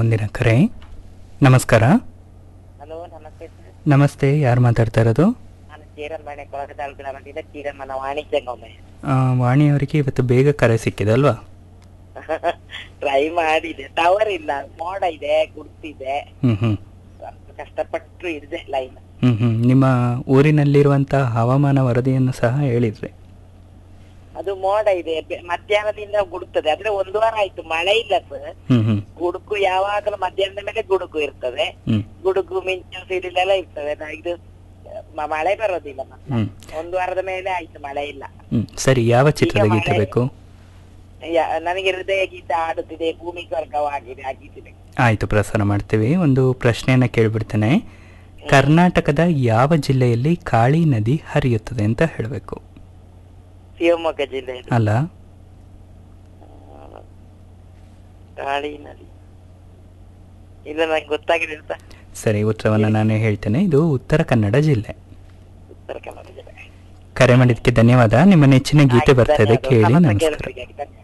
ಮುಂದಿನ ಕರೆ ನಮಸ್ಕಾರ ಹಲೋ ನಮಸ್ತೆ ಸರ್ ನಮಸ್ತೆ ಯಾರು ಮಾತಾಡ್ತಾ ಇರೋದು ನಾನು ಚೀರಮ್ಮನೆ ಕೊಳಗ ತಾಲೂಕಿನ ಬಂದಿದ್ದ ಚೀರಮ್ಮನ ವಾಣಿಜ್ಯಂಗೊಮ್ಮೆ ಆ, ವಾಣಿಯವರಿಗೆ ಇವತ್ತು ಬೇಗ ಕರೆ ಸಿಕ್ಕಿದೆ ಅಲ್ವಾ ಟ್ರೈ ಮಾಡಿದೆ ಟವರ್ ಇಲ್ಲ ಮೋಡ ಇದೆ ಗುಡ್ತಿದೆ ಹ್ಮ್ ಹ್ಮ್ ಸ್ವಲ್ಪ ಕಷ್ಟಪಟ್ಟು ಇದೆ ಲೈನ್ ಹ್ಮ್ ಹ್ಮ್ ನಿಮ್ಮ ಊರಿನಲ್ಲಿರುವಂಥ ಹವಾಮಾನ ವರದಿಯನ್ನು ಸಹ ಹೇಳಿದ್ರಿ ಅದು ಮೋಡ ಇದೆ ಬೆ- ಮಧ್ಯಾಹ್ನದಿಂದ ಗುಡುಕ್ತದೆ ಆದ್ರೆ ಒಂದು ವಾರ ಆಯ್ತು ಮಳೆ ಇಲ್ಲ ಸರ್ ಹ್ಮ್ ಹ್ಮ್ ಗುಡುಗು ಯಾವಾಗಲೂ ಮಧ್ಯಾಹ್ನದ ಮೇಲೆ ಗುಡುಗು ಇರ್ತದೆ ಹ್ಮ್ ಗುಡುಗು ಮಿಂಚು ಸಿಡಿಲೆಲ್ಲ ಇರ್ತದೆ ನಾ- ಇದು ಮ- ಮಳೆ ಬರೋದಿಲ್ಲ ಮತ್ತೆ. ಹ್ಮ್ ಒಂದು ವಾರದ ಮೇಲೆ ಆಯ್ತು ಮಳೆ ಇಲ್ಲ ಹ್ಮ್ ಸರಿ ಯಾವ ಚಿತ್ರದ ಗೀತೆ ಮಳೆ- ಬೇಕು ಯ- ನನಗೆ ಹೃದಯ ಗೀತ ಆಡುತ್ತಿದೆ ಭೂಮಿ ಸ್ವರ್ಗವಾಗಿದೆ ಆಗಿದ್ದೇನೆ ಆಯ್ತು ಪ್ರಸಾರ ಮಾಡ್ತೀವಿ ಒಂದು ಪ್ರಶ್ನೆಯನ್ನ ಕೇಳ್ಬಿಡ್ತೇನೆ ಕರ್ನಾಟಕದ ಯಾವ ಜಿಲ್ಲೆಯಲ್ಲಿ ಕಾಳಿ ನದಿ ಹರಿಯುತ್ತದೆ ಅಂತ ಹೇಳಬೇಕು ಶಿವಮೊಗ್ಗ ಜಿಲ್ಲೆ ಅಲ್ಲ ಕಾಳಿ ನದಿ ಇಲ್ಲ ನಂಗೆ ಗೊತ್ತಾಗಿದೆ ಅಂತ ಸರಿ ಉತ್ತರವನ್ನು ನಾನು ಹೇಳ್ತೇನೆ ಇದು ಉತ್ತರ ಕನ್ನಡ ಜಿಲ್ಲೆ ಉತ್ತರ ಕನ್ನಡ ಜಿಲ್ಲೆ ಕರೆ ಮಾಡಿದ್ದಕ್ಕೆ ಧನ್ಯವಾದ ನಿಮ್ಮ ನೆಚ್ಚಿನ ಗೀತೆ ಆಯ್ತು, ಬರ್ತಾ ಇದೆ ಧನ್ಯವಾದ. ಕೇಳಿ ಸಮಸ್ತ ನಮಸ್ಕಾರ ಕೇಳುಗರಿಗೆ ಧನ್ಯವಾದ